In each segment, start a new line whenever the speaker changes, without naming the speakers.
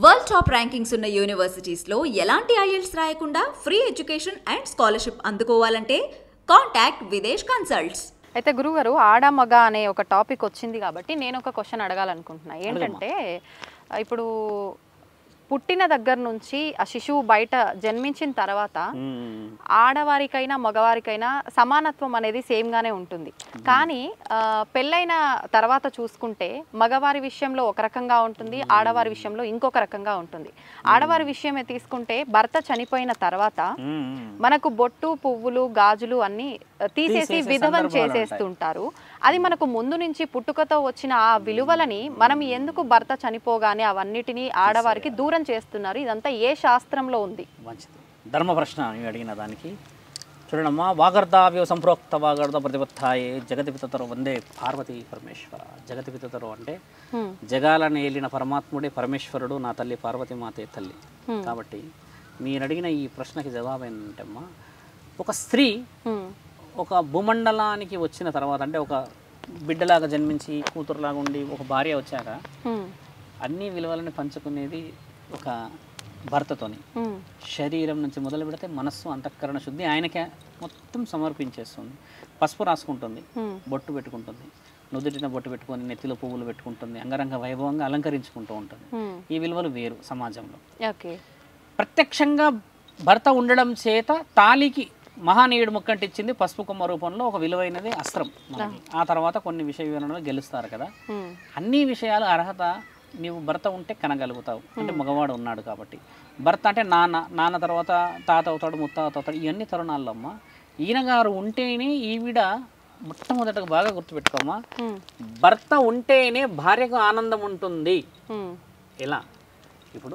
World top rankings ఉన్న యూనివర్సిటీస్లో ఎలాంటి IELTS రాయకుండా ఫ్రీ ఎడ్యుకేషన్ అండ్ స్కాలర్షిప్ అందుకోవాలంటే కాంటాక్ట్ విదేశ్ కన్సల్ట్స్
అయితే గురుగారు ఆడ మగ అనే ఒక టాపిక్ వచ్చింది కాబట్టి నేను ఒక క్వశ్చన్ అడగాలనుకుంటున్నా ఏంటంటే ఇప్పుడు పుట్టిన దగ్గర నుంచి ఆ శిశువు బయట జన్మించిన తర్వాత ఆడవారికైనా మగవారికైనా సమానత్వం అనేది సేమ్ గానే ఉంటుంది కానీ ఆ, పెళ్ళైన తర్వాత చూసుకుంటే మగవారి విషయంలో ఒక రకంగా ఉంటుంది ఆడవారి విషయంలో ఇంకొక రకంగా ఉంటుంది ఆడవారి విషయమే తీసుకుంటే భర్త చనిపోయిన తర్వాత మనకు బొట్టు పువ్వులు గాజులు అన్ని ఆ, తీసేసి
తీసేసే
విధవం
సందర్భాలు
చేసేస్తుంటారు అది మనకు ముందు నుంచి పుట్టుకతో వచ్చిన ఆ విలువలని మనం ఎందుకు భర్త చనిపోగానే అవన్నిటినీ ఆడవారికి దూరం చేస్తున్నారు ఇదంతా ఏ శాస్త్రంలో ఉంది
మంచిది ధర్మ ప్రశ్న నేను అడిగిన దానికి చూడమ్మా వాగర్ధావ్య సంప్రోక్త వాగర్ధ ప్రతిపత్తాయే జగతి పితతరు వందే పార్వతీ పరమేశ్వర జగతి పితతరు అంటే
హ్మ్.
జగాలను ఏలిన పరమాత్ముడే పరమేశ్వరుడు నా తల్లి పార్వతీ మాతే తల్లి కాబట్టి మీరు అడిగిన ఈ ప్రశ్నకి జవాబు ఏంటంటే అమ్మా ఒక స్త్రీ
హ్మ్.
ఒక భూమండలానికి వచ్చిన తర్వాత అంటే ఒక బిడ్డలాగా జన్మించి కూతురులాగా ఉండి ఒక భార్య వచ్చాక
హ్మ్.
అన్ని విలువలను పంచుకునేది ఒక భర్తతోని
హ్మ్.
శరీరం నుంచి మొదలు పెడితే మనస్సు అంతఃకరణ శుద్ధి ఆయనకే మొత్తం సమర్పించేస్తుంది పసుపు రాసుకుంటుంది
హ్మ్.
బొట్టు పెట్టుకుంటుంది నుదుటిన బొట్టు పెట్టుకొని నెత్తిలో పువ్వులు పెట్టుకుంటుంది అంగరంగ వైభవంగా అలంకరించుకుంటూ ఉంటుంది
హ్మ్.
ఈ విలువలు వేరు సమాజంలో
ఓకే
ప్రత్యక్షంగా భర్త ఉండడం చేత తాలికి మహానీయుడు ముక్కంటిచ్చింది పసుపు కొమ్మ రూపంలో ఒక విలువైనది అస్త్రం మనకి ఆ తర్వాత కొన్ని విషయ వివరణలు గెలుస్తారు కదా
హ్మ్.
అన్ని విషయాలు అర్హత నీవు భర్త ఉంటే కనగలుగుతావు అంటే మగవాడు ఉన్నాడు కాబట్టి భర్త అంటే నాన్న నాన్న తర్వాత తాత అవుతాడు ముత్తాత అవుతాడు ఇవన్నీ తరుణాల్లో అమ్మ ఈయన గారు ఉంటేనే ఈవిడ మొట్టమొదటగా బాగా గుర్తుపెట్టుకోమ్మా
హ్మ్.
భర్త ఉంటేనే భార్యకు ఆనందం ఉంటుంది
హ్మ్.
ఎలా ఇప్పుడు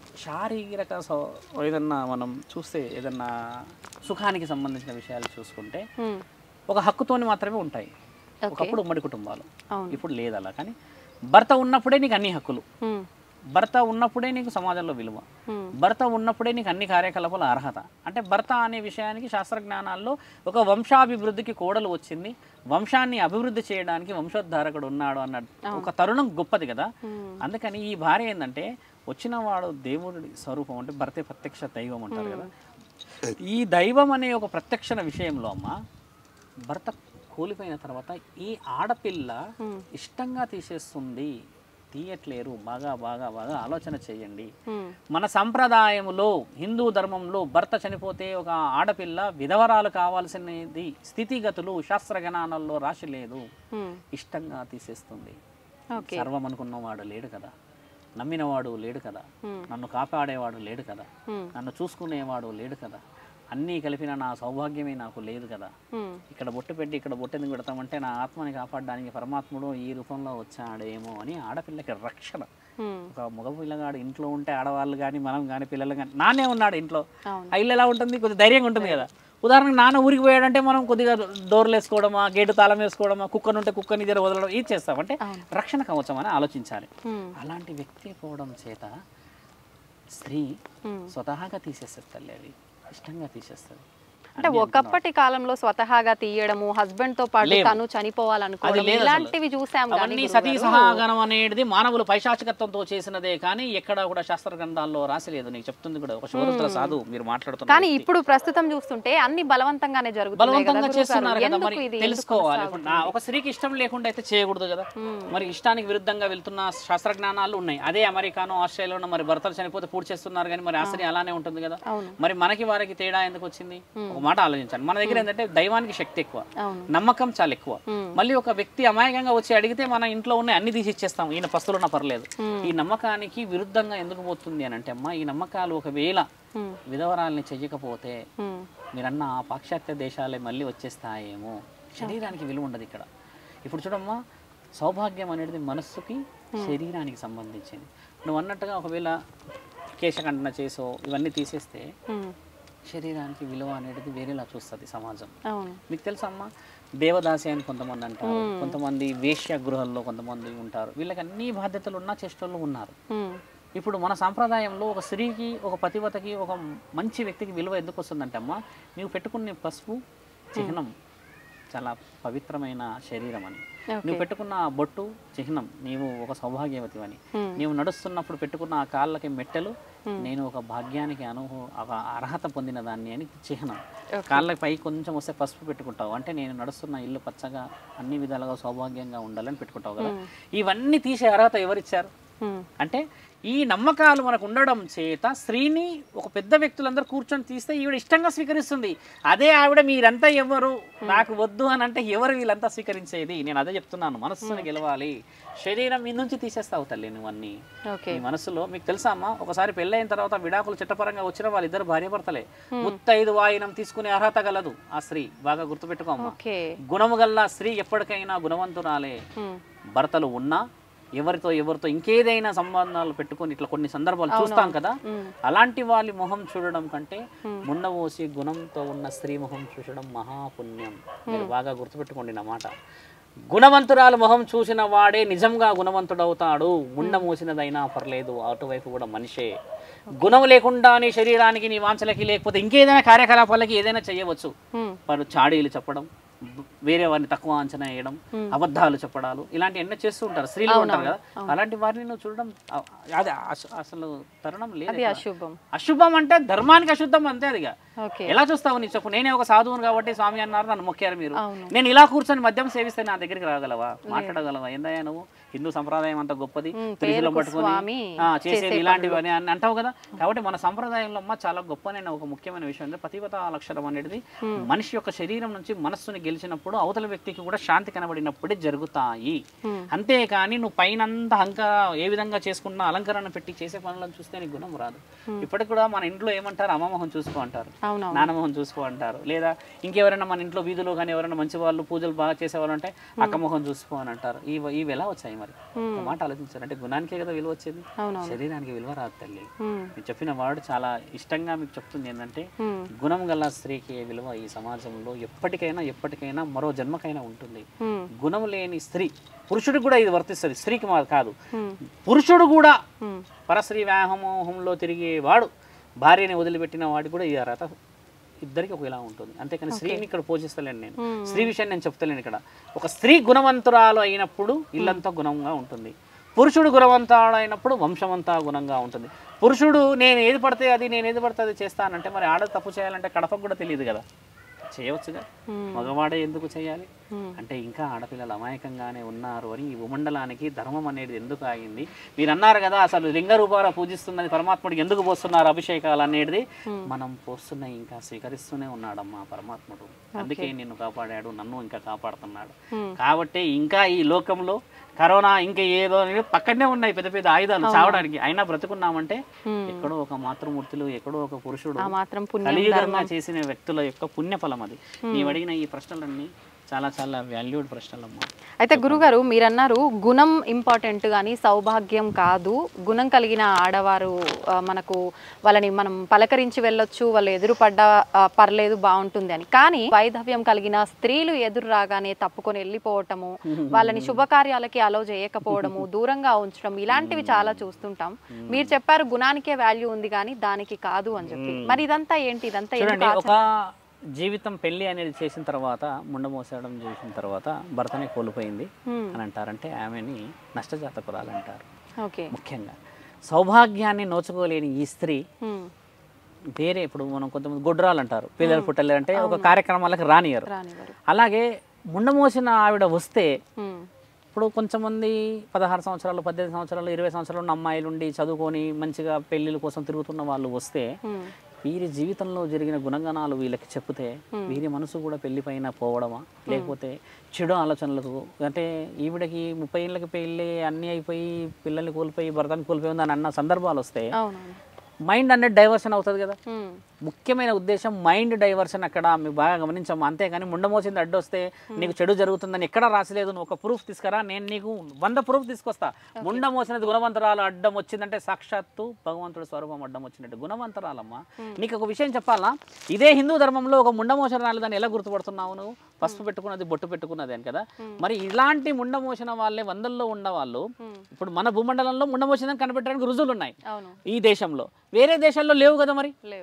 శారీరక సౌ ఏదన్నా మనం చూస్తే ఏదన్నా సుఖానికి సంబంధించిన విషయాలు చూసుకుంటే
హ్మ్.
ఒక హక్కుతోని మాత్రమే ఉంటాయి
ఓకే
ఒకప్పుడు ఉమ్మడి కుటుంబాలు
అవును
ఇప్పుడు లేదు అలా కానీ భర్త ఉన్నప్పుడే నీకు అన్ని హక్కులు
హ్మ్.
భర్త ఉన్నప్పుడే నీకు సమాజంలో విలువ
హ్మ్.
భర్త ఉన్నప్పుడే నీకు అన్ని కార్యకలాపాల అర్హత అంటే భర్త అనే విషయానికి శాస్త్రజ్ఞానాల్లో ఒక వంశాభివృద్ధికి కోడలు వచ్చింది వంశాన్ని అభివృద్ధి చేయడానికి వంశోద్ధారకుడు ఉన్నాడు అన్న ఒక తరుణం గొప్పది కదా
హ్మ్.
అందుకని ఈ భార్య ఏంటంటే వచ్చిన వాడు దేవుడి స్వరూపం అంటే భర్తే ప్రత్యక్ష దైవం అంటారు కదా ఈ దైవం అనే ఒక ప్రత్యక్ష విషయంలో అమ్మ భర్త కూలిపోయిన తర్వాత ఈ ఆడపిల్ల ఇష్టంగా తీసేస్తుంది తీయట్లేరు బాగా బాగా బాగా ఆలోచన చేయండి
హ్మ్.
మన సంప్రదాయంలో హిందూ ధర్మంలో భర్త చనిపోతే ఒక ఆడపిల్ల విధవరాలు కావాల్సినది స్థితిగతులు శాస్త్రగణాలలో రాసి లేదు
హ్మ్.
ఇష్టంగా తీసేస్తుంది
ఓకే
సర్వం అనుకున్నవాడు లేడు కదా నమ్మినవాడు లేడు కదా
Hmm.
నన్ను కాపాడేవాడు లేడు కదా
హ్మ్.
నన్ను చూసుకునేవాడు లేడు కదా అన్నీ కలిపిన నా సౌభాగ్యమే నాకు లేదు కదా
హ్మ్.
ఇక్కడ బొట్టు పెట్టి ఇక్కడ బొట్టు ఎందుకు పెడతామంటే నా ఆత్మని కాపాడడానికి పరమాత్ముడు ఈ రూపంలో వచ్చాడేమో అని ఆడపిల్లకి రక్షణ
హ్మ్.
ఒక మగ పిల్లగాడు ఇంట్లో ఉంటే ఆడవాళ్ళు కానీ మనం కానీ పిల్లలు కానీ నానే ఉన్నాడు ఇంట్లో
అవును
ఆ ఇల్లు ఎలా ఉంటుంది కొద్దిగా ధైర్యంగా ఉంటుంది కదా ఉదాహరణకు నాన్న ఊరికి పోయాడంటే మనం కొద్దిగా డోర్లు వేసుకోవడమా గేటు తాళం వేసుకోవడమా కుక్కను ఉంటే కుక్కని దగ్గర వదలడం ఇది చేస్తాం అంటే
అవును.
రక్షణ కవచం అని ఆలోచించాలి
హ్మ్.
అలాంటి వ్యక్తి పోవడం చేత స్త్రీ
హ్మ్.
స్వతహాగా తీసేస్తుంది తల్లి అది ఇష్టంగా తీసేస్తుంది
అంటే ఒకప్పటి కాలంలో స్వతహాగా తీయడము హస్బెండ్ తో పాటు
లేవు.
తను
అది
చనిపోవాలనుకోవడం
లేదు అసలు.
ఇలాంటివి చూసాం కానీ
అవన్నీ సతీ సహాగనం అనేది మానవులు పైశాచికత్వంతో చేసినదే కానీ ఎక్కడ కూడా శాస్త్ర గ్రంథాల్లో రాసిలేదు నీకు చెప్తుంది కూడా ఒక శోధుల సాధు మీరు మాట్లాడుతున్నారు
కానీ ఇప్పుడు ప్రస్తుతం చూస్తుంటే అన్ని బలవంతంగానే జరుగుతున్నాయి కదా
బలవంతంగా
గురువు గారు.
చేస్తున్నారు కదా
ఎందుకు
మరి
ఇది
తెలుసుకోవాలి ఇప్పుడు నా ఒక స్త్రీకి ఇష్టం లేకుండా అయితే చేయకూడదు కదా మరి ఇష్టానికి విరుద్ధంగా వెళ్తున్న శాస్త్రజ్ఞానాలు ఉన్నాయి అదే అమెరికానో ఆస్ట్రేలియాలో మరి భర్తలు చనిపోతే పూర్తి చేస్తున్నారు కానీ మరి ఆ స్త్రీ అలానే ఉంటుంది కదా
అవును.
మరి మనకి వారికి తేడా ఎందుకు వచ్చింది ఒక మాట ఆలోచించండి మన దగ్గర ఏంటంటే దైవానికి శక్తి ఎక్కువ
అవును
నమ్మకం చాలా ఎక్కువ
మ్మ్.
మళ్ళీ ఒక వ్యక్తి అమాయకంగా వచ్చి అడిగితే మన ఇంట్లో ఉన్న అన్ని తీసి ఇచ్చేస్తాం ఈయన పస్తులున్నా పర్లేదు ఈ నమ్మకానికి విరుద్ధంగా ఎందుకు పోతుంది అని అంటే అమ్మా ఈ నమ్మకాలు ఒకవేళ
హ్మ్.
విధవరాల్ని చెయ్యకపోతే
హ్మ్.
మీరన్న ఆ పాశ్చాత్య దేశాలే మళ్ళీ వచ్చేస్తాయేమో శరీరానికి విలువ ఉండదు ఇక్కడ ఇప్పుడు చూడమ్మా సౌభాగ్యం అనేది మనస్సుకి శరీరానికి సంబంధించింది నువ్వు అన్నట్టుగా ఒకవేళ కేశఖండన చేసో ఇవన్నీ తీసేస్తే
హ్మ్.
శరీరానికి విలువ అనేది వేరేలా చూస్తుంది సమాజం
అవును
మీకు తెలుసా అమ్మా దేవదాసి అని కొంతమంది అంటారు కొంతమంది వేశ్య గృహాల్లో కొంతమంది ఉంటారు వీళ్ళకి అన్ని బాధ్యతలు ఉన్న చేష్టలు ఉన్నారు
హ్మ్.
ఇప్పుడు మన సాంప్రదాయంలో ఒక స్త్రీకి ఒక పతివతకి ఒక మంచి వ్యక్తికి విలువ ఎందుకు వస్తుందంటే అమ్మా నీవు పెట్టుకునే పసుపు చిహ్నం చాలా పవిత్రమైన శరీరం అని
Okay.
నువ్వు పెట్టుకున్న ఆ బొట్టు చిహ్నం నీవు ఒక సౌభాగ్యవతి అని
Hmm.
నీవు నడుస్తున్నప్పుడు పెట్టుకున్న ఆ కాళ్ళకి మెట్టెలు నేను ఒక భాగ్యానికి అను ఒక అర్హత పొందిన దాన్ని అని చిహ్నం కాళ్ళకి పై కొంచెం వస్తే పసుపు పెట్టుకుంటావు అంటే నేను నడుస్తున్న ఇల్లు పచ్చగా అన్ని విధాలుగా సౌభాగ్యంగా ఉండాలని పెట్టుకుంటావు కదా ఇవన్నీ తీసే అర్హత ఎవరిచ్చారు
Hmm.
అంటే ఈ నమ్మకాలు మనకు ఉండడం చేత స్త్రీని ఒక పెద్ద వ్యక్తులందరూ కూర్చొని తీస్తే ఈవిడ ఇష్టంగా స్వీకరిస్తుంది అదే ఆవిడ మీరంతా ఎవరు నాకు వద్దు అని అంటే ఎవరు వీళ్ళంతా స్వీకరించేది నేను అదే చెప్తున్నాను మనస్సుని గెలవాలి శరీరం మీ నుంచి తీసేస్తావు తల్లి నువ్వన్నీ
ఓకే
ఈ మనసులో మీకు తెలుసా అమ్మా ఒకసారి పెళ్ళైన తర్వాత విడాకులు చట్టపరంగా వచ్చిన వాళ్ళిద్దరు భార్యాభర్తలే ముత్తైదు వాయినం తీసుకునే అర్హత గలదు ఆ స్త్రీ బాగా గుర్తుపెట్టుకో అమ్మా
ఓకే
గుణము గల్ల స్త్రీ ఎప్పటికైనా గుణవంతురాలే
Hmm.
భర్తలు ఉన్నా ఎవరితో ఎవరితో ఇంకేదైనా సంబంధాలు పెట్టుకొని ఇట్లా కొన్ని సందర్భాలు చూస్తాం కదా అలాంటి వాళ్ళ మొహం చూడడం కంటే ముండవోసి గుణంతో ఉన్న స్త్రీ మొహం చూడడం మహాపుణ్యం మీరు బాగా గుర్తుపెట్టుకోండి నా మాట గుణవంతురాలు మొహం చూసిన వాడే నిజంగా గుణవంతుడవుతాడు ముండ మోసినదైనా పర్లేదు అటువైపు కూడా మనిషే గుణం లేకుండా నీ శరీరానికి నీ వాంఛలకి లేకపోతే ఇంకేదైనా కార్యకలాపాలకి ఏదైనా చేయవచ్చు
Hmm.
వారు చాడీలు చెప్పడం వేరే వారిని తక్కువ అంచనా వేయడం అబద్ధాలు చెప్పడాలు ఇలాంటి ఎన్నో చేస్తూ ఉంటారు స్త్రీలు ఉంటారు కదా అలాంటి వారిని నువ్వు చూడడం అ- అది అస- అసలు తరుణం లేదు
అది
ఇక్కడ.
అశుభం
అశుభం అంటే ధర్మానికి అశుద్ధం అంతే అదిగా
ఓకే
ఎలా చూస్తావు నీ చెప్పు నేనే ఒక సాధువును కాబట్టి స్వామి అన్నారు నన్ను మొక్కారు మీరు
అవును.
నేను ఇలా కూర్చొని మద్యం సేవిస్తే నా దగ్గరికి రాగలవా మాట్లాడగలవా ఏందయ్యా నువ్వు హిందూ సంప్రదాయం అంత గొప్పది
ఉమ్,
త్రిశూలం
పేరుకు
పట్టుకొని
స్వామి
ఆ, చేసేది
చేసే
ఇలాంటివి అని అని అంటావు కదా కాబట్టి మన సంప్రదాయంలో అమ్మ చాలా గొప్పనైన ఒక ముఖ్యమైన విషయం అంటే పతివత లక్షణం అనేది మనిషి యొక్క శరీరం నుంచి మనస్సుని గెలిచినప్పుడు అవతల వ్యక్తికి కూడా శాంతి కనబడినప్పుడే జరుగుతాయి
Hmm.
అంతేకాని నువ్వు పైనంత అహంకార ఏ విధంగా చేసుకున్న అలంకరణ పెట్టి చేసే పనులను చూస్తే నీకు గుణం రాదు ఇప్పటికి కూడా మన ఇంట్లో ఏమంటారు అమ్మమోహం చూసుకో అంటారు
అవునవును
నానమోహం చూసుకో అంటారు లేదా ఇంకెవరైనా మన ఇంట్లో వీధిలో కానీ ఎవరైనా మంచి వాళ్ళు పూజలు బాగా చేసేవాళ్ళు అంటే అక్క మొహం చూసుకో అని అంటారు ఇవి ఇవి ఎలా వచ్చాయి మరి ఒక మాట ఆలోచించారు అంటే గుణానికే కదా విలువ వచ్చేది
అవునవును
శరీరానికి విలువ రాదు తల్లి
Hmm.
మీరు చెప్పిన వాడు చాలా ఇష్టంగా మీకు చెప్తుంది ఏంటంటే
Hmm.
గుణం గల స్త్రీకి విలువ ఈ సమాజంలో ఎప్పటికైనా ఎప్పటికైనా మరో జన్మకైనా ఉంటుంది
Hmm.
గుణం లేని స్త్రీ పురుషుడికి కూడా ఇది వర్తిస్తుంది స్త్రీకి మా కాదు
Hmm.
పురుషుడు కూడా
Hmm.
పరస్త్రీ వ్యామోహంలో తిరిగేవాడు భార్యని వదిలిపెట్టిన వాడికి కూడా ఈ అర్హత ఇద్దరికి ఒకలా ఉంటుంది అంతేకాని స్త్రీని ఇక్కడ పోషిస్తలేను నేను స్త్రీ విషయాన్ని నేను చెప్తలేను ఇక్కడ ఒక స్త్రీ గుణవంతురాలు అయినప్పుడు ఇల్లంతా గుణంగా ఉంటుంది పురుషుడు గుణవంతుడు అయినప్పుడు వంశమంతా గుణంగా ఉంటుంది పురుషుడు నేను ఏది పడితే అది నేను ఏది పడితే అది చేస్తానంటే మరి ఆడ తప్పు చేయాలంటే కడపకు కూడా తెలియదు కదా చేయవచ్చుగా
Hmm.
మగవాడే ఎందుకు చేయాలి
Hmm.
అంటే ఇంకా ఆడపిల్లలు అమాయకంగానే ఉన్నారు అని ఈ భూమండలానికి ధర్మం అనేది ఎందుకు ఆగింది మీరు అన్నారు కదా అసలు లింగ రూపాల పూజిస్తున్నది పరమాత్ముడికి ఎందుకు పోస్తున్నారు అభిషేకాలు అనేది మనం పోస్తున్న ఇంకా స్వీకరిస్తూనే ఉన్నాడమ్మా పరమాత్ముడు అందుకే నిన్ను కాపాడాడు నన్ను ఇంకా కాపాడుతున్నాడు
Hmm.
కాబట్టి ఇంకా ఈ లోకంలో కరోనా ఇంకా ఏదో అనేది పక్కనే ఉన్నాయి పెద్ద పెద్ద ఆయుధాలు చావడానికి అయినా బ్రతుకున్నామంటే ఎక్కడో ఒక మాతృమూర్తులు ఎక్కడో ఒక పురుషుడు
ఆ మాత్రం పుణ్యం
కలియుగంగా చేసిన వ్యక్తుల యొక్క పుణ్యఫలం అది నీవు అడిగిన ఈ ప్రశ్నలన్నీ చాలా చాలా వాల్యూడ్ ప్రశ్నలమ్మా
అయితే గురుగారు మీరన్నారు గుణం ఇంపార్టెంట్ కానీ సౌభాగ్యం కాదు గుణం కలిగిన ఆడవారు ఆ, మనకు వాళ్ళని మనం పలకరించి వెళ్ళొచ్చు వాళ్ళు ఎదురు పడ్డా ఆ, పర్లేదు బాగుంటుంది అని కానీ వైధవ్యం కలిగిన స్త్రీలు ఎదురు రాగానే తప్పుకొని వెళ్ళిపోవటము వాళ్ళని శుభకార్యాలకి అలో చేయకపోవడము దూరంగా ఉంచడం ఇలాంటివి చాలా చూస్తుంటాం మీరు చెప్పారు గుణానికే వాల్యూ ఉంది కానీ దానికి కాదు అని చెప్పి మరి ఇదంతా ఏంటి ఇదంతా ఎందుకు
చూడండి
ఆచరణ-
ఒక జీవితం పెళ్లి అనేది చేసిన తర్వాత ముండ మోసేయడం చేసిన తర్వాత భర్తనే కోల్పోయింది
Hmm.
అని అంటారంటే ఆమెని నష్టజాతకురాలు అంటారు
ఓకే
ముఖ్యంగా సౌభాగ్యాన్ని నోచుకోలేని ఈ స్త్రీ
హ్మ్.
వేరే ఇప్పుడు మనం కొంతమంది గొడ్రాలు అంటారు పిల్లలు పుట్టలేరంటే ఒక కార్యక్రమాలకు రానియరు
రానివ్వరు
అలాగే ముండమోసిన ఆవిడ వస్తే
హ్మ్.
ఇప్పుడు కొంతమంది పదహారు సంవత్సరాలు పద్దెనిమిది సంవత్సరాలు ఇరవై సంవత్సరాలు ఉన్న అమ్మాయిలు ఉండి చదువుకొని మంచిగా పెళ్ళిళ్ళ కోసం తిరుగుతున్న వాళ్ళు వస్తే
హ్మ్.
వీరి జీవితంలో జరిగిన గుణగణాలు వీళ్ళకి చెప్తే వీరి మనసు కూడా పెళ్లిపైన పోవడమా లేకపోతే చెడు ఆలోచనలకు అంటే ఈవిడకి ముప్పై ఏళ్ళకి పెళ్ళి అన్నీ అయిపోయి పిల్లల్ని కోల్పోయి భర్తని కోల్పోయి ఉందని అన్న సందర్భాలు వస్తే
అవునవును
మైండ్ అనేది డైవర్షన్ అవుతుంది కదా
హ్మ్.
ముఖ్యమైన ఉద్దేశం మైండ్ డైవర్షన్ అక్కడ మీకు బాగా గమనించాము అంతేగాని ముండమోసింది అడ్డు వస్తే నీకు చెడు జరుగుతుందని ఎక్కడా రాసలేదు నువ్వు ఒక ప్రూఫ్ తీసుకురా నేను నీకు వంద ప్రూఫ్ తీసుకొస్తా ముండమోసినది గుణవంతరాలు అడ్డం వచ్చిందంటే సాక్షాత్తు భగవంతుడి స్వరూపం అడ్డం వచ్చినట్టు గుణవంతరాలమ్మా నీకు ఒక విషయం చెప్పాలా ఇదే హిందూ ధర్మంలో ఒక ముండమోసనాలు దాన్ని ఎలా గుర్తుపడుతున్నావు నువ్వు పసుపు పెట్టుకున్నది బొట్టు పెట్టుకున్నది అని కదా మరి ఇలాంటి ముండమోసిన వాళ్ళే వందల్లో ఉన్న వాళ్ళు ఇప్పుడు మన భూమండలంలో ముండమోసిందని కనిపెట్టడానికి రుజువులు ఉన్నాయి
అవును
ఈ దేశంలో వేరే దేశాల్లో లేవు కదా మరి
లేవు
మరి వారి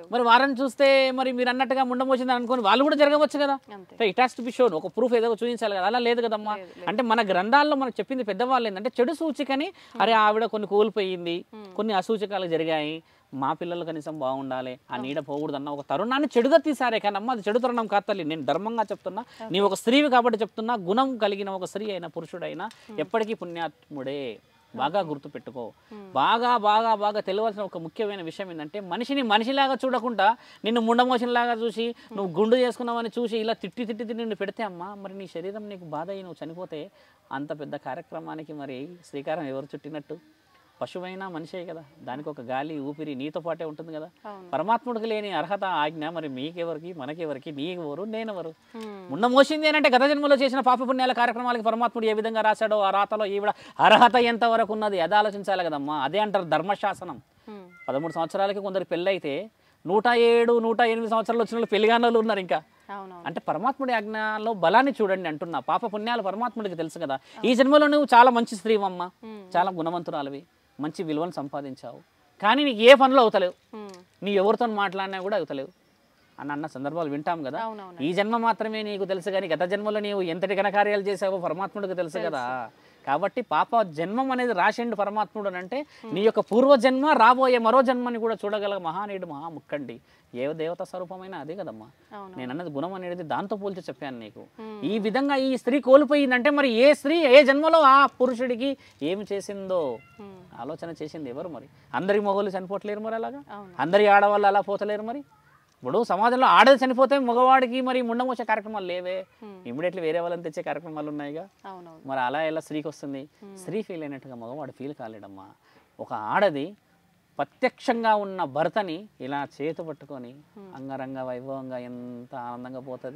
ఉన్నారని చూస్తే మరి మీరు అన్నట్టుగా ముండమోసిందని అనుకొని వాళ్ళు కూడా జరగవచ్చు కదా
అంతే
it has to be shown ఒక ప్రూఫ్ ఏదో చూపించాలి కదా అలా లేదు కదమ్మా అంటే మన గ్రంథాల్లో మనకు చెప్పింది పెద్దవాళ్ళు ఏంటంటే చెడు సూచికని అరే ఆవిడ కొన్ని కోల్పోయింది కొన్ని అసూచకాలు జరిగాయి మా పిల్లలు కనీసం బాగుండాలి ఆ నీడ పోకూడదన్న ఒక తరుణాన్ని చెడుగా తీసారే కానీ అమ్మ అది చెడు తరుణం కాదు తల్లి నేను ధర్మంగా చెప్తున్నా నీవు ఒక స్త్రీవి కాబట్టి చెప్తున్నా గుణం కలిగిన ఒక స్త్రీ అయినా పురుషుడైనా ఎప్పటికీ పుణ్యాత్ముడే బాగా గుర్తుపెట్టుకో బాగా బాగా బాగా తెలియాల్సిన ఒక ముఖ్యమైన విషయం ఏంటంటే మనిషిని మనిషిలాగా చూడకుండా నిన్ను ముండమోషన్లాగా చూసి నువ్వు గుండు చేసుకున్నావని చూసి ఇలా తిట్టి తిట్టి తిట్టి నిన్ను పెడితే అమ్మా మరి నీ శరీరం నీకు బాధ అయ్యి నువ్వు చనిపోతే అంత పెద్ద కార్యక్రమానికి మరి శ్రీకారం ఎవరు చుట్టినట్టు పశువైనా మనిషే కదా దానికి ఒక గాలి ఊపిరి నీతో పాటే ఉంటుంది కదా
అవును.
పరమాత్ముడికి లేని అర్హత ఆజ్ఞ మరి మీకెవరికి మనకెవరికి నీకెవరు నేనెవరు
Hmm.
ముండ మోసింది అని అంటే గత జన్మలో చేసిన పాపపుణ్యాల కార్యక్రమాలకి పరమాత్ముడు ఏ విధంగా రాశాడో ఆ రాతలో ఈవిడ అర్హత ఎంత వరకు ఉన్నది అది ఆలోచించాలి కదమ్మా అదే అంటారు ధర్మశాసనం
ఉమ్.
పదమూడు సంవత్సరాలకి కొందరు పెళ్ళైతే నూట ఏడు నూట ఎనిమిది సంవత్సరాలు వచ్చిన వాళ్ళు పెళ్లిగానే వాళ్ళు ఉన్నారు ఇంకా
అవునవును
అంటే పరమాత్ముడి ఆజ్ఞలో బలాన్ని చూడండి అంటున్నా పాప పుణ్యాలు పరమాత్ముడికి తెలుసు కదా ఈ జన్మలో నువ్వు చాలా మంచి స్త్రీవమ్మ చాలా గుణవంతురాలివి మంచి విలువను సంపాదించావు కానీ నీకు ఏ పనులు అవుతలేవు
ఉమ్.
నీ ఎవరితో మాట్లాడినా కూడా అవుతలేవు అని అన్న సందర్భాలు వింటాం కదా
అవునవును
ఈ జన్మ మాత్రమే నీకు తెలుసు కానీ గత జన్మలో నీవు ఎంతటి ఘనకార్యాలు చేసావో పరమాత్ముడికి తెలుసు కదా కాబట్టి పాప జన్మం అనేది రాసిండు పరమాత్ముడు అని అంటే నీ యొక్క పూర్వ జన్మ రాబోయే మరో జన్మని కూడా చూడగల మహానీయుడు మహాముక్కండి ఏ దేవత స్వరూపమైనా అదే కదమ్మా
అవును
నేను అన్నది గుణం అనేది దాంతో పోల్చి చెప్పాను నీకు ఈ విధంగా ఈ స్త్రీ కోల్పోయిందంటే మరి ఏ స్త్రీ ఏ జన్మలో ఆ పురుషుడికి ఏమి చేసిందో
ఉమ్.
ఆలోచన చేసింది ఎవరు మరి అందరి మొగోళ్ళు చనిపోవట్లేరు మరి అలాగా
అవును
అందరి ఆడవాళ్ళు అలా పోతలేరు మరి ఇప్పుడు సమాజంలో ఆడది చనిపోతే మగవాడికి మరి ముండమోసే కార్యక్రమాలు లేవే ఇమీడియట్లీ వేరే వాళ్ళని తెచ్చే కార్యక్రమాలు ఉన్నాయిగా
అవునవును
మరి అలా ఎలా స్త్రీకి వస్తుంది స్త్రీ ఫీల్ అయినట్టుగా మగవాడు ఫీల్ కాలేడమ్మా ఒక ఆడది ప్రత్యక్షంగా ఉన్న భర్తని ఇలా చేతు పట్టుకొని అంగరంగ వైభవంగా ఎంత ఆనందంగా పోతుంది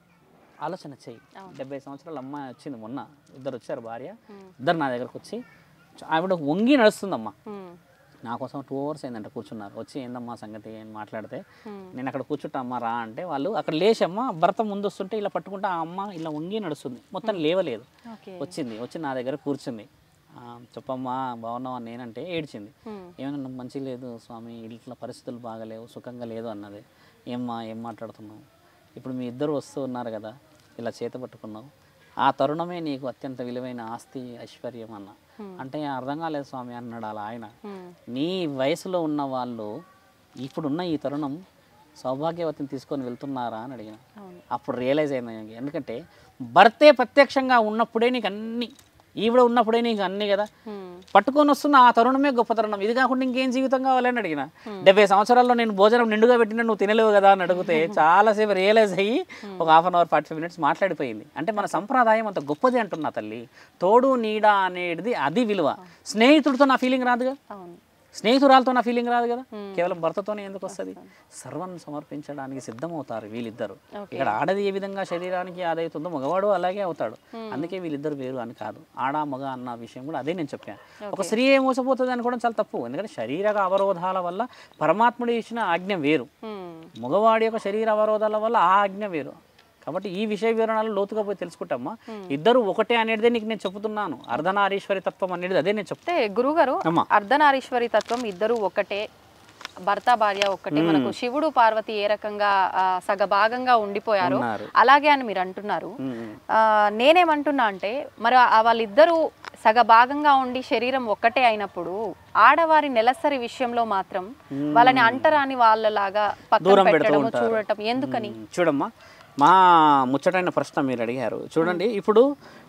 ఆలోచన చెయ్యి డెబ్బై సంవత్సరాల అమ్మాయి వచ్చింది మొన్న ఇద్దరు వచ్చారు భార్య ఇద్దరు నా దగ్గరకు వచ్చి ఆవిడ వంగి నడుస్తుందమ్మా
ఉమ్.
నా కోసం టూ అవర్స్ అయిందంట కూర్చున్నారు వచ్చి ఏందమ్మా సంగతి అని మాట్లాడితే
ఉమ్.
నేను అక్కడ కూర్చుంటా అమ్మ రా అంటే వాళ్ళు అక్కడ లేచి అమ్మ భర్త ముందు వస్తుంటే ఇలా పట్టుకుంటే ఆ అమ్మ ఇలా వంగి నడుస్తుంది మొత్తం లేవలేదు
ఓకే
వచ్చింది వచ్చి నా దగ్గర కూర్చుంది "ఆ, చెప్పమ్మా బాగున్నావా నేనంటే ఏడ్చింది
ఉమ్.
ఏమన్నా మంచి లేదు స్వామి ఇట్లా పరిస్థితులు బాగలేవు సుఖంగా లేదు అన్నది ఏమ్మా ఏం మాట్లాడుతున్నావు ఇప్పుడు మీ ఇద్దరు వస్తూ ఉన్నారు కదా ఇలా చేత పట్టుకున్నావు ఆ తరుణమే నీకు అత్యంత విలువైన ఆస్తి ఐశ్వర్యం అన్న అంటే అర్థం కాలేదు స్వామి అన్నాడు అలా ఆయన
ఉమ్.
నీ వయసులో ఉన్న వాళ్ళు ఇప్పుడున్న ఈ తరుణం సౌభాగ్యవతిని తీసుకొని వెళ్తున్నారా అని అడిగిన
అవును
అప్పుడు రియలైజ్ అయింది నాకు. ఎందుకంటే భర్తే ప్రత్యక్షంగా ఉన్నప్పుడే నీకు అన్ని ఈవిడ ఉన్నప్పుడే నీకు అన్ని కదా
ఉమ్.
పట్టుకొని వస్తున్న ఆ తరుణమే గొప్ప తరుణం ఇది కాకుండా ఇంకేం జీవితం కావాలని అడిగిన డెబ్బై సంవత్సరాల్లో నేను భోజనం నిండుగా పెట్టినా నువ్వు తినలేవు కదా అని అడిగితే చాలాసేపు రియలైజ్ అయ్యి ఒక half an hour forty five minutes మాట్లాడిపోయింది అంటే మన సంప్రదాయం అంత గొప్పది అంటున్నా తల్లి తోడు నీడ అనేది అది విలువ స్నేహితుడితో నా ఫీలింగ్ రాదుగా
అవును
స్నేహితురాలతో నా ఫీలింగ్ రాదు కదా కేవలం భర్తతోనే ఎందుకు వస్తుంది సర్వం సమర్పించడానికి సిద్ధమవుతారు వీళ్ళిద్దరు ఇక్కడ ఆడది ఏ విధంగా శరీరానికి ఆదవుతుందో మగవాడు అలాగే అవుతాడు అందుకే వీళ్ళిద్దరు వేరు అని కాదు ఆడ మగ అన్న విషయం కూడా అదే నేను చెప్పాను ఒక స్త్రీ ఏ మోసపోతుంది అనుకోవడం చాలా తప్పు ఎందుకంటే శరీర అవరోధాల వల్ల పరమాత్ముడు ఇచ్చిన ఆజ్ఞ వేరు
ఉమ్.
మగవాడి యొక్క శరీర అవరోధాల వల్ల ఆ ఆజ్ఞ వేరు కాబట్టి ఈ విషయ వివరణలు లోతుగా పోయి తెలుసుకుంటామా ఇద్దరు ఒకటే అనేది నీకు నేను చెప్తున్నాను అర్ధనారీశ్వరి తత్వం అనేది అదే నేను చెప్తాను
అంటే గురుగారు
అమ్మా.
అర్ధనారీశ్వరి తత్వం ఇద్దరు ఒకటే భర్త భార్య ఒక్కటే మనకు శివుడు పార్వతి ఏ రకంగా ఆ, సగభాగంగా ఉండిపోయారో
ఉన్నారు.
అలాగే అని మీరు అంటున్నారు
ఉమ్.
ఆ, నేనేమంటున్నా అంటే మరి ఆ వాళ్ళిద్దరూ సగభాగంగా ఉండి శరీరం ఒక్కటే అయినప్పుడు ఆడవారి నెలసరి విషయంలో మాత్రం వాళ్ళని అంటరాని వాళ్ళలాగా పక్కన
దూరం పెడుతూ
పెట్టడము
ఉంటారు.
చూడటం ఎందుకని
మ్మ్. చూడమ్మా మా ముచ్చటైన ప్రశ్న మీరు అడిగారు చూడండి ఇప్పుడు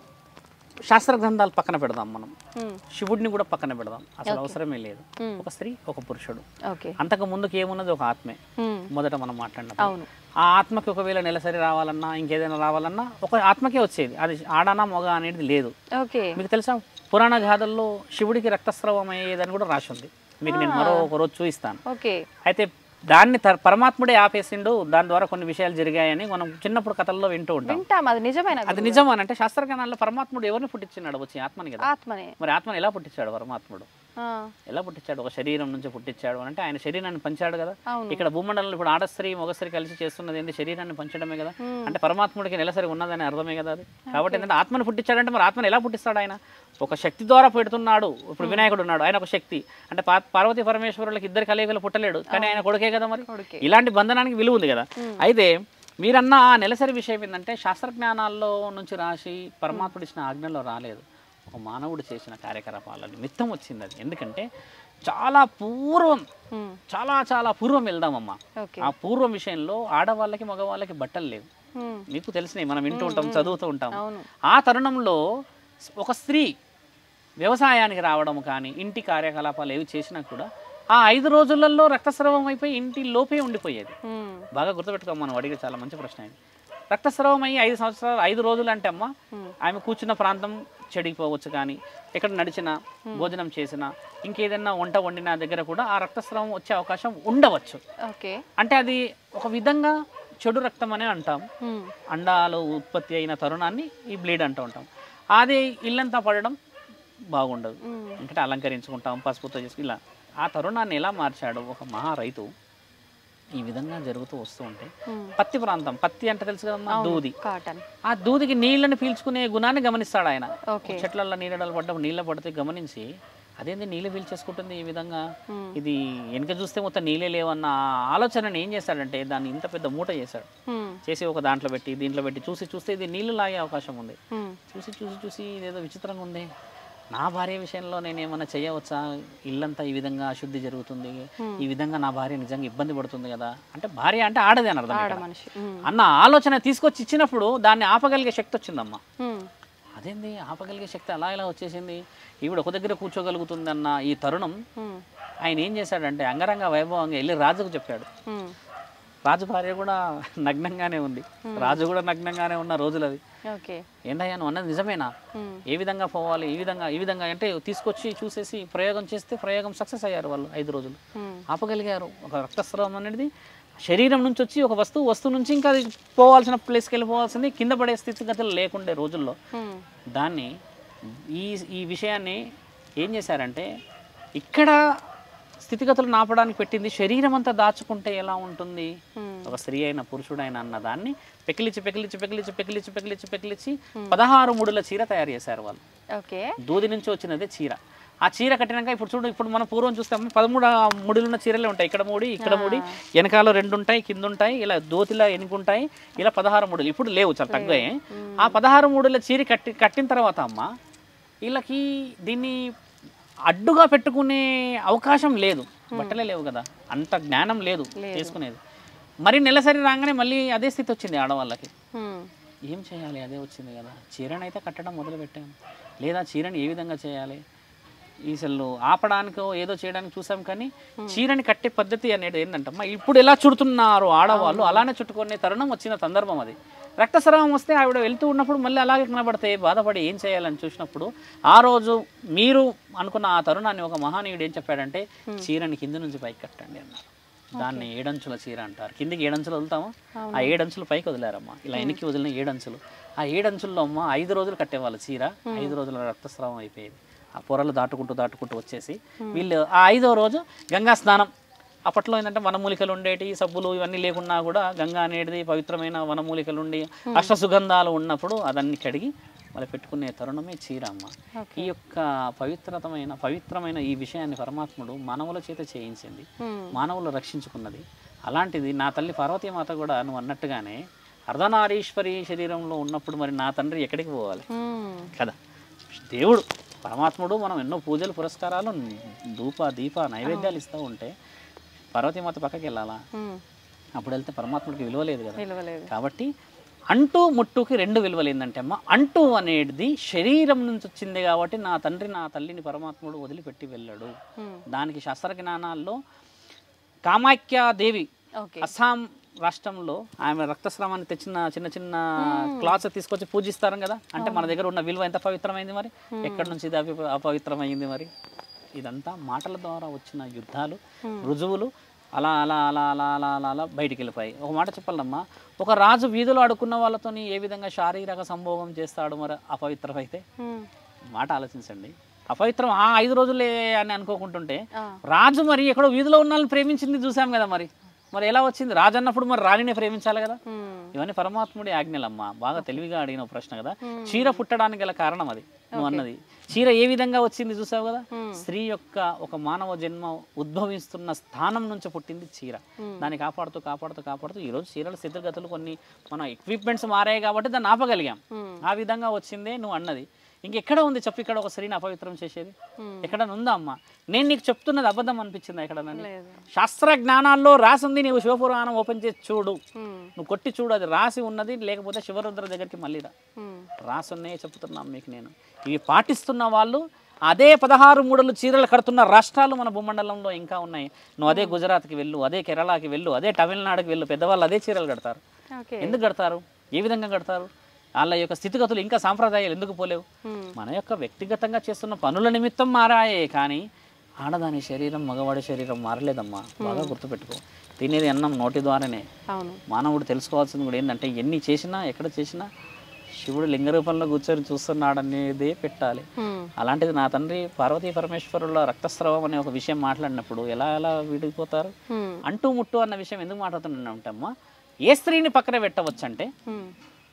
శాస్త్ర గ్రంథాలు పక్కన పెడదాం మనం
ఉమ్,
శివుడిని కూడా పక్కన పెడదాం అసలు అవసరమే లేదు ఒక స్త్రీ ఒక పురుషుడు
ఓకే
అంతకు ముందుకు ఏమున్నది ఒక ఆత్మే
ఉమ్,
మొదట మనం మాట్లాడినప్పుడు
అవును
ఆ ఆత్మకి ఒకవేళ నెలసరి రావాలన్నా ఇంకేదైనా రావాలన్నా ఒక ఆత్మకే వచ్చేది అది ఆడనా మొగ అనేది లేదు
ఓకే
మీకు తెలుసా పురాణ గాథల్లో శివుడికి రక్తస్రావం అయ్యేదని కూడా రాసి ఉంది మీకు నేను మరో ఒక రోజు చూపిస్తాను
ఓకే
అయితే దాన్ని త- పరమాత్ముడే ఆపేసిండు దాని ద్వారా కొన్ని విషయాలు జరిగాయని మనం చిన్నప్పుడు కథల్లో వింటూ ఉంటాం
వింటాం అది నిజమైన
అది నిజం అని అంటే శాస్త్రజ్ఞానాల్లో పరమాత్ముడు ఎవరిని పుట్టించినాడు వచ్చి ఆత్మని కదా
ఆత్మనే
మరి ఆత్మని ఎలా పుట్టించాడు పరమాత్ముడు
ఆ,
ఎలా పుట్టించాడు ఒక శరీరం నుంచి పుట్టించాడు అని అంటే ఆయన శరీరాన్ని పంచాడు కదా
అవును.
ఇక్కడ భూమండలంలో ఇప్పుడు ఆడస్త్రీ మొగస్త్రీ కలిసి చేస్తున్నది ఏంటి శరీరాన్ని పంచడమే కదా అంటే పరమాత్ముడికి నెలసరి ఉన్నదని అర్థమే కదా అది కాబట్టి ఏంటంటే ఆత్మను పుట్టించాడంటే మరి ఆత్మను ఎలా పుట్టిస్తాడు ఆయన ఒక శక్తి ద్వారా పెడుతున్నాడు ఇప్పుడు వినాయకుడు ఉన్నాడు ఆయన ఒక శక్తి అంటే పా- పార్వతీ పరమేశ్వరులకు ఇద్దరు కలియగలు పుట్టలేడు కానీ ఆయన కొడుకే కదా మరి
కొడుకే.
ఇలాంటి బంధనానికి విలువ ఉంది కదా అయితే మీరన్న ఆ నెలసరి విషయం ఏంటంటే శాస్త్రజ్ఞానాల్లో నుంచి రాసి పరమాత్ముడు ఇచ్చిన ఆజ్ఞలో రాలేదు ఒక మానవుడు చేసిన కార్యకలాపాల నిమిత్తం వచ్చింది అది ఎందుకంటే చాలా పూర్వం
ఉమ్,
చాలా చాలా పూర్వం వెళ్దామమ్మా
ఓకే
ఆ పూర్వం విషయంలో ఆడవాళ్ళకి మగవాళ్ళకి బట్టలు లేవు
ఉమ్,
మీకు తెలిసినాయి మనం వింటూ ఉంటాం చదువుతూ ఉంటాం
అవును
ఆ తరుణంలో ఒక స్త్రీ వ్యవసాయానికి రావడం కానీ ఇంటి కార్యకలాపాలు ఏవి చేసినా కూడా ఆ ఐదు రోజులలో రక్తస్రావం అయిపోయి ఇంటి లోపే ఉండిపోయేది
ఉమ్,
బాగా గుర్తుపెట్టుకో మనం అడిగే చాలా మంచి ప్రశ్న ఇది రక్తస్రావం అయ్యి ఐదు సంవత్సరాలు ఐదు రోజులు అంటే అమ్మ ఆమె కూర్చున్న ప్రాంతం చెడిపోవచ్చు కానీ ఎక్కడ నడిచినా భోజనం చేసినా ఇంకేదైనా వంట వండిన దగ్గర కూడా ఆ రక్తస్రావం వచ్చే అవకాశం ఉండవచ్చు
ఓకే
అంటే అది ఒక విధంగా చెడు రక్తం అనే అంటాం
ఉమ్,
అండాలు ఉత్పత్తి అయిన తరుణాన్ని ఈ బ్లీడ్ అంటూ ఉంటాం అది ఇల్లంతా పడడం బాగుండదు
ఉమ్,
ఎందుకంటే అలంకరించుకుంటాం పసుపుతో చేసుకు ఇలా ఆ తరుణాన్ని ఎలా మార్చాడు ఒక మహా రైతు ఈ విధంగా జరుగుతూ వస్తూ ఉంటే
ఉమ్.
పత్తి ప్రాంతం పత్తి అంటే తెలుసు కదమ్మా దూది
కాటన్
ఆ దూదికి నీళ్ళని పీల్చుకునే గుణాన్ని గమనిస్తాడు ఆయన
ఓకే
చెట్లలో నీడలు పడ్డప్పుడు నీళ్ళ పడితే గమనించి అదేంది నీళ్ళు పీల్చేసుకుంటుంది ఈ విధంగా ఇది వెనుక చూస్తే మొత్తం నీళ్ళే లేవన్న ఆలోచనని ఏం చేశాడంటే దాన్ని ఇంత పెద్ద మూట చేశాడు
ఉమ్,
చేసి ఒక దాంట్లో పెట్టి దీంట్లో పెట్టి చూసి చూస్తే ఇది నీళ్లు లాగే అవకాశం ఉంది
ఉమ్,
చూసి చూసి చూసి ఇదేదో విచిత్రంగా ఉంది నా భార్య విషయంలో నేను ఏమైనా చేయవచ్చా ఇల్లంతా ఈ విధంగా అశుద్ధి జరుగుతుంది ఈ విధంగా నా భార్య నిజంగా ఇబ్బంది పడుతుంది కదా అంటే భార్య అంటే ఆడది అని అర్థం
ఆడ
ఇక్కడ.
మనిషి ఉమ్,
అన్న ఆలోచన తీసుకొచ్చి ఇచ్చినప్పుడు దాన్ని ఆపగలిగే శక్తి వచ్చిందమ్మా
ఉమ్,
అదేంది ఆపగలిగే శక్తి అలా ఇలా వచ్చేసింది ఈవిడ ఒక దగ్గర కూర్చోగలుగుతుందన్న ఈ తరుణం
ఉమ్,
ఆయన ఏం చేశాడంటే అంగరంగ వైభవంగా వెళ్ళి రాజుకు చెప్పాడు
ఉమ్,
రాజు భార్య కూడా నగ్నంగానే ఉంది రాజు కూడా నగ్నంగానే ఉన్న రోజులు అవి
ఓకే
ఏంటయ్యా నువ్వు అన్నది నిజమేనా
ఉమ్,
ఏ విధంగా పోవాలి ఈ విధంగా ఈ విధంగా అంటే తీసుకొచ్చి చూసేసి ప్రయోగం చేస్తే ప్రయోగం సక్సెస్ అయ్యారు వాళ్ళు ఐదు రోజులు
ఉమ్,
ఆపగలిగారు ఒక రక్తస్రావం అనేది శరీరం నుంచి వచ్చి ఒక వస్తువు వస్తువు నుంచి ఇంకా అది పోవాల్సిన ప్లేస్కి వెళ్ళిపోవాల్సింది కింద పడే స్థితిగతులు లేకుండే రోజుల్లో
ఉమ్,
దాన్ని ఈ ఈ విషయాన్ని ఏం చేశారంటే ఇక్కడ స్థితిగతులు నాపడానికి పెట్టింది శరీరం అంతా దాచుకుంటే ఎలా ఉంటుంది
ఉమ్,
ఒక స్త్రీ అయిన పురుషుడైన అన్న దాన్ని పెకిలిచి పెకిలిచి పెకిలిచి పెకిలిచి పెకిలిచి పెకిలిచి పదహారు ముడుల చీర తయారు చేశారు వాళ్ళు
ఓకే
దూది నుంచి వచ్చినదే చీర ఆ చీర కట్టినాక ఇప్పుడు చూడు ఇప్పుడు మనం పూర్వం చూస్తాం పదమూడు ముడులు ఉన్న చీరలే ఉంటాయి ఇక్కడ ముడి ఇక్కడ ముడి వెనకాల రెండు ఉంటాయి కింద ఉంటాయి ఇలా దోతిలా ఎనుకుంటాయి ఇలా పదహారు ముడులు ఇప్పుడు లేవు చాలా తగ్గాయి ఆ పదహారు ముడుల చీర కట్టి కట్టిన తర్వాత అమ్మ వీళ్ళకి దీన్ని అడ్డుగా పెట్టుకునే అవకాశం లేదు బట్టలే లేవు కదా అంత జ్ఞానం లేదు చేసుకునేది మరి నెలసరి రాగానే మళ్ళీ అదే స్థితి వచ్చింది ఆడవాళ్ళకి
ఉమ్,
ఏం చేయాలి అదే వచ్చింది కదా చీరని అయితే కట్టడం మొదలు పెట్టాం లేదా చీరని ఏ విధంగా చేయాలి ఈసలు ఆపడానికో ఏదో చేయడానికి చూసాం కానీ చీరని కట్టే పద్ధతి అనేది ఏంటంటమ్మా ఇప్పుడు ఎలా చుడుతున్నారు ఆడవాళ్ళు అలానే చుట్టుకునే తరుణం వచ్చిన సందర్భం అది రక్తస్రావం వస్తే ఆవిడ వెళ్తూ ఉన్నప్పుడు మళ్ళీ అలాగే కనబడితే బాధపడి ఏం చేయాలని చూసినప్పుడు ఆ రోజు మీరు అనుకున్న ఆ తరుణాన్ని ఒక మహానీయుడు ఏం చెప్పాడంటే చీరని కింద నుంచి పైకి కట్టండి అన్నారు దాన్ని ఏడంచుల చీర అంటారు కిందికి ఏడంచులు వదులుతామా ఆ ఏడంచులు పైకి వదిలారమ్మా ఇలా వెనక్కి వదిలిన ఏడంచులు ఆ ఏడంచుల్లో అమ్మ ఐదు రోజులు కట్టేవాళ్ళు చీర ఐదు రోజుల రక్తస్రావం అయిపోయేది ఆ పొరలు దాటుకుంటూ దాటుకుంటూ వచ్చేసి వీళ్ళు ఆ ఐదో రోజు గంగా స్నానం అప్పట్లో ఏంటంటే వనమూలికలు ఉండేటి సబ్బులు ఇవన్నీ లేకున్నా కూడా గంగా అనేది పవిత్రమైన వనమూలికలు ఉండి అష్ట సుగంధాలు ఉన్నప్పుడు అదన్నీ కడిగి మళ్ళీ పెట్టుకునే తరుణమే చీర అమ్మ ఈ యొక్క పవిత్రతమైన పవిత్రమైన ఈ విషయాన్ని పరమాత్ముడు మానవుల చేత చేయించింది
ఉమ్,
మానవులు రక్షించుకున్నది అలాంటిది నా తల్లి పార్వతీమాత కూడా నువ్వు అన్నట్టుగానే అర్ధనారీశ్వరి శరీరంలో ఉన్నప్పుడు మరి నా తండ్రి ఎక్కడికి పోవాలి
ఉమ్,
కదా దేవుడు పరమాత్ముడు మనం ఎన్నో పూజలు పురస్కారాలు ధూప దీప నైవేద్యాలు ఇస్తూ ఉంటే పార్వతీమాత పక్కకి వెళ్ళాలా
ఉమ్,
అప్పుడు వెళ్తే పరమాత్ముడికి విలువ లేదు కదా
నిలవలేదు
కాబట్టి అంటూ ముట్టుకి రెండు విలువలు ఏంటంటే అమ్మ అంటూ అనేది శరీరం నుంచి వచ్చింది కాబట్టి నా తండ్రి నా తల్లిని పరమాత్ముడు వదిలిపెట్టి వెళ్ళాడు
ఉమ్,
దానికి శాస్త్ర జ్ఞానాల్లో కామాఖ్యాదేవి
ఓకే
అస్సాం రాష్ట్రంలో ఆమె రక్తస్రావాన్ని తెచ్చిన చిన్న చిన్న క్లాత్స్ తీసుకొచ్చి పూజిస్తారు కదా అంటే మన దగ్గర ఉన్న విలువ ఎంత పవిత్రమైంది మరి ఎక్కడి నుంచి ఇది అపవి అపవిత్రమైంది మరి ఇదంతా మాటల ద్వారా వచ్చిన యుద్ధాలు రుజువులు అలా అలా అలా అలా అలా అలా అలా బయటికి వెళ్ళిపోయాయి ఒక మాట చెప్పాలమ్మా ఒక రాజు వీధిలో అడుక్కున్న వాళ్ళతోని ఏ విధంగా శారీరక సంభోగం చేస్తాడు మరి అపవిత్రమైతే
ఉమ్,
మాట ఆలోచించండి అపవిత్రం ఆ ఐదు రోజులే అని అనుకోకుంటుంటే
ఆ.
రాజు మరి ఎక్కడో వీధిలో ఉన్న వాళ్ళని ప్రేమించింది చూసాం కదా మరి మరి ఎలా వచ్చింది రాజు అన్నప్పుడు మరి రాణిని ప్రేమించాలి కదా
మ్మ్.
ఇవన్నీ పరమాత్ముడి ఆజ్ఞలమ్మా బాగా తెలివిగా అడిగిన ప్రశ్న కదా చీర పుట్టడానికి గల కారణం అది నువ్వు అన్నది చీర ఏ విధంగా వచ్చింది చూసావు కదా స్త్రీ యొక్క ఒక మానవ జన్మ ఉద్భవిస్తున్న స్థానం నుంచి పుట్టింది చీర దాన్ని కాపాడుతూ కాపాడుతూ కాపాడుతూ ఈ రోజు చీరల స్థితిగతులు కొన్ని మన ఎక్విప్మెంట్స్ మారాయి కాబట్టి దాన్ని ఆపగలిగాం ఆ విధంగా వచ్చిందే నువ్వు అన్నది ఇంకెక్కడ ఉంది చెప్పు ఇక్కడ ఒక స్త్రీని అపవిత్రం చేసేది ఎక్కడ ఉందా అమ్మా నేను నీకు చెప్తున్నది అబద్ధం అనిపించింది ఎక్కడ
లేదు
శాస్త్ర జ్ఞానాల్లో రాసి ఉంది నీవు శివపురాణం ఓపెన్ చేసి చూడు
మ్మ్.
నువ్వు కొట్టి చూడు అది రాసి ఉన్నది లేకపోతే శివరుద్ర దగ్గరికి మళ్ళీ రా
మ్మ్.
రాసి ఉన్నాయే చెప్తున్నాం మీకు నేను ఇవి పాటిస్తున్న వాళ్ళు అదే పదహారు మూడలు చీరలు కడుతున్న రాష్ట్రాలు మన భూమండలంలో ఇంకా ఉన్నాయి నువ్వు అదే గుజరాత్కి వెళ్ళు అదే కేరళకి వెళ్ళు అదే తమిళనాడుకి వెళ్ళు పెద్దవాళ్ళు అదే చీరలు కడతారు
ఓకే
ఎందుకు కడతారు ఏ విధంగా కడతారు వాళ్ళ యొక్క స్థితిగతులు ఇంకా సాంప్రదాయాలు ఎందుకు పోలేవు
మ్మ్.
మన యొక్క వ్యక్తిగతంగా చేస్తున్న పనుల నిమిత్తం మారాయే కానీ ఆడదాని శరీరం మగవాడి శరీరం మారలేదమ్మా బాగా గుర్తుపెట్టుకో తినేది అన్నం నోటి ద్వారానే
అవును
మానవుడు తెలుసుకోవాల్సింది కూడా ఏంటంటే ఎన్ని చేసినా ఎక్కడ చేసినా శివుడు లింగ రూపంలో కూర్చొని చూస్తున్నాడనేదే పెట్టాలి
మ్మ్.
అలాంటిది నా తండ్రి పార్వతీ పరమేశ్వరుల రక్తస్రావం అనే ఒక విషయం మాట్లాడినప్పుడు ఎలా ఎలా విడిపోతారు
మ్మ్.
అంటూ ముట్టు అన్న విషయం ఎందుకు మాట్లాడుతున్నానంటమ్మా ఏ స్త్రీని పక్కన పెట్టవచ్చు అంటే
మ్మ్.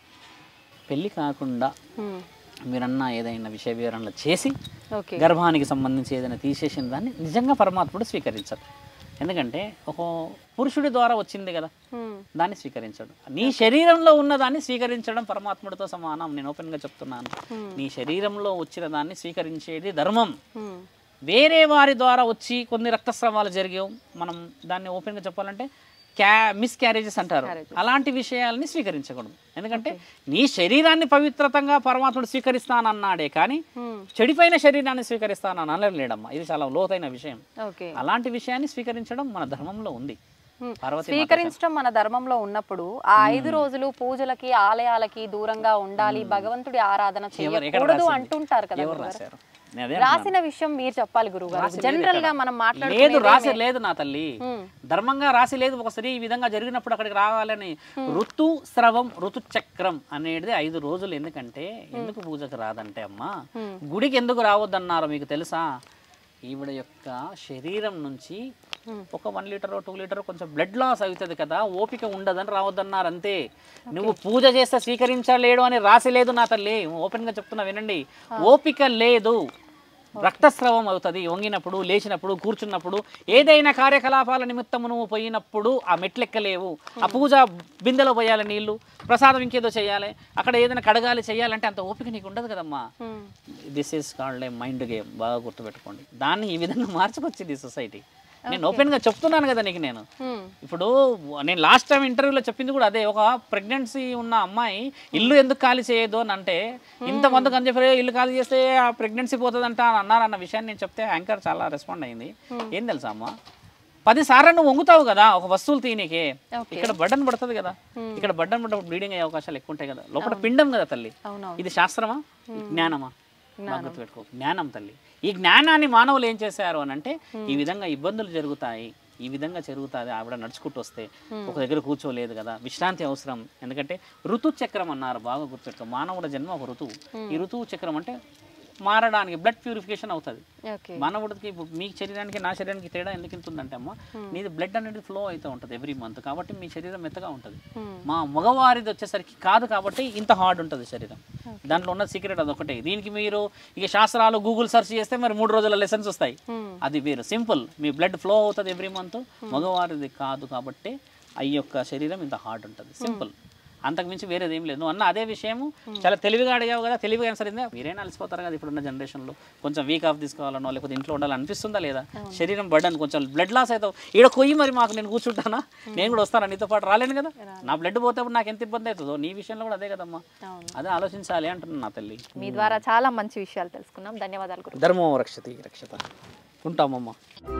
పెళ్లి కాకుండా
మ్మ్.
మీరన్నా ఏదైనా విషయ వివరణలు చేసి
ఓకే
గర్భానికి సంబంధించి ఏదైనా తీసేసిన దాన్ని నిజంగా పరమాత్ముడు స్వీకరించడు ఎందుకంటే ఒక పురుషుడి ద్వారా వచ్చింది కదా
మ్మ్.
దాన్ని స్వీకరించడు నీ శరీరంలో ఉన్నదాన్ని స్వీకరించడం పరమాత్ముడితో సమానం నేను ఓపెన్గా చెప్తున్నాను నీ శరీరంలో వచ్చిన దాన్ని స్వీకరించేది ధర్మం
మ్మ్.
వేరే వారి ద్వారా వచ్చి కొన్ని రక్తస్రావాలు జరిగావు మనం దాన్ని ఓపెన్గా చెప్పాలంటే క్యా మిస్ క్యారేజెస్ అంటారు అలాంటి విషయాలని స్వీకరించకూడదు ఎందుకంటే నీ శరీరాన్ని పవిత్రతంగా పరమాత్ముడు స్వీకరిస్తానన్నాడే కానీ
మ్మ్.
చెడిపోయిన శరీరాన్ని స్వీకరిస్తానని అనలేడమ్మా ఇది చాలా లోతైన విషయం
ఓకే
అలాంటి విషయాన్ని స్వీకరించడం మన ధర్మంలో ఉంది
మ్మ్.
పార్వతీ
స్వీకరించడం మన ధర్మంలో ఉన్నప్పుడు ఆ ఐదు రోజులు పూజలకి ఆలయాలకి దూరంగా ఉండాలి భగవంతుడి ఆరాధన
ఎవరు ఎక్కడ
చేయకూడదు
రాసింది?
అంటుంటారు కదా
ఎవరు
గురుగారు.
రాశారు నేను అదే
రాసిన విషయం మీరు చెప్పాలి గురువు గారు
రాసి
జనరల్
లేదు
గా
ఎక్కడ.
మనం
లేదు
మాట్లాడుకునేది
రాసి
ఏమే-
లేదు నా తల్లి
మ్మ్.
ధర్మంగా రాసి లేదు ఒక స్త్రీ ఈ విధంగా జరిగినప్పుడు అక్కడికి రావాలని ఋతు స్రవం ఋతు చక్రం అనేది ఐదు రోజులు ఎందుకంటే ఎందుకు పూజకు రాదంటే అమ్మా గుడికి ఎందుకు రావద్దన్నారు మీకు తెలుసా ఈవిడ యొక్క శరీరం నుంచి ఒక వన్ లీటర్ టూ లీటర్ కొంచెం బ్లడ్ లాస్ అవుతుంది కదా ఓపిక ఉండదని రావద్దన్నారు అంతే నువ్వు పూజ చేస్తే స్వీకరించలేడు అని రాసి లేదు నా తల్లి ఓపెన్గా చెప్తున్నా వినండి ఓపిక లేదు రక్తస్రావం అవుతుంది వంగినప్పుడు లేచినప్పుడు కూర్చున్నప్పుడు ఏదైనా కార్యకలాపాల నిమిత్తము నువ్వు పోయినప్పుడు ఆ మెట్లెక్కలేవు ఆ పూజ బిందెలో పోయాలి నీళ్లు ప్రసాదం ఇంకేదో చేయాలి అక్కడ ఏదైనా కడగాలి చేయాలంటే అంత ఓపిక నీకు ఉండదు కదమ్మా
hmm.
This is called a mind game బాగా గుర్తుపెట్టుకోండి దాన్ని ఈ విధంగా మార్చుకొచ్చింది ఈ సొసైటీ నేను ఓపెన్గా చెప్తున్నాను కదా నీకు నేను
మ్మ్.
ఇప్పుడు నేను లాస్ట్ టైం ఇంటర్వ్యూలో చెప్పింది కూడా అదే ఒక ప్రెగ్నెన్సీ ఉన్న అమ్మాయి ఇల్లు ఎందుకు ఖాళీ చేయదు అని అంటే ఇంతమంది అని చెప్పి ఇల్లు ఖాళీ చేస్తే ఆ ప్రెగ్నెన్సీ పోతుందంట అని అన్నారు అన్న విషయాన్ని నేను చెప్తే యాంకర్ చాలా రెస్పాండ్ అయింది ఏం తెలుసా అమ్మ పది సార్లు నువ్వు వంగుతావు కదా ఒక వస్తువులు తీయనీకే
Okay.
ఇక్కడ బడ్డన్ పడుతుంది కదా ఇక్కడ బడ్డన్ పడ్డప్పుడు బ్లీడింగ్ అయ్యే అవకాశాలు ఎక్కువ ఉంటాయి కదా లోపల పిండం కదా తల్లి
అవునవును
ఇది శాస్త్రమా జ్ఞానమా బాగా గుర్తుపెట్టుకో జ్ఞానం తల్లి ఈ జ్ఞానాన్ని మానవులు ఏం చేశారు అని అంటే ఈ విధంగా ఇబ్బందులు జరుగుతాయి ఈ విధంగా జరుగుతుంది ఆవిడ నడుచుకుంటూ వస్తే ఒక దగ్గర కూర్చోలేదు కదా విశ్రాంతి అవసరం ఎందుకంటే ఋతు చక్రం అన్నారు బాగా గుర్తుపెట్టుకో మానవుల జన్మ ఒక ఋతువు ఈ ఋతువు చక్రం అంటే మారడానికి బ్లడ్ ప్యూరిఫికేషన్ అవుతుంది
ఓకే
మానవుడికి ఇప్పుడు మీ శరీరానికి నా శరీరానికి తేడా ఎందుకు ఉంటుందంటే అమ్మ నీది బ్లడ్ అనేది ఫ్లో అవుతూ ఉంటుంది ఎవ్రీ మంత్ కాబట్టి మీ శరీరం మెత్తగా ఉంటుంది మా మగవారిది వచ్చేసరికి కాదు కాబట్టి ఇంత హార్డ్ ఉంటుంది శరీరం దాంట్లో ఉన్న సీక్రెట్ అదొకటే దీనికి మీరు ఇక శాస్త్రాలు గూగుల్ సెర్చ్ చేస్తే మరి మూడు రోజుల లెసన్స్ వస్తాయి అది వేరు సింపుల్ మీ బ్లడ్ ఫ్లో అవుతుంది ఎవ్రీ మంత్ మగవారిది కాదు కాబట్టి ఈ యొక్క శరీరం ఇంత హార్డ్ ఉంటుంది సింపుల్ అంతకు మించి వేరేది ఏం లేదు నువ్వు అన్న అదే విషయము చాలా తెలివిగా అడిగావు కదా తెలివిగా సరిందా మీరేనా అలసిపోతారు కదా ఇప్పుడున్న జనరేషన్లో కొంచెం వీక్ ఆఫ్ తీసుకోవాలనో లేకపోతే ఇంట్లో ఉండాలనిపిస్తుందా లేదా శరీరం బర్డన్ కొంచెం బ్లడ్ లాస్ అవుతావు ఈడ కొయ్యి మరి మాకు నేను కూర్చుంటానా నేను కూడా వస్తాను నీతో పాటు రాలేను కదా నా బ్లడ్ పోతే అప్పుడు నాకు ఎంత ఇబ్బంది అవుతుందో నీ విషయంలో కూడా అదే కదమ్మా
అవును
అదే ఆలోచించాలి అంటున్నాను నా తల్లి
మీ ద్వారా చాలా మంచి విషయాలు తెలుసుకున్నాం ధన్యవాదాలు గురు
ధర్మో రక్షతి రక్షత ఉంటామమ్మా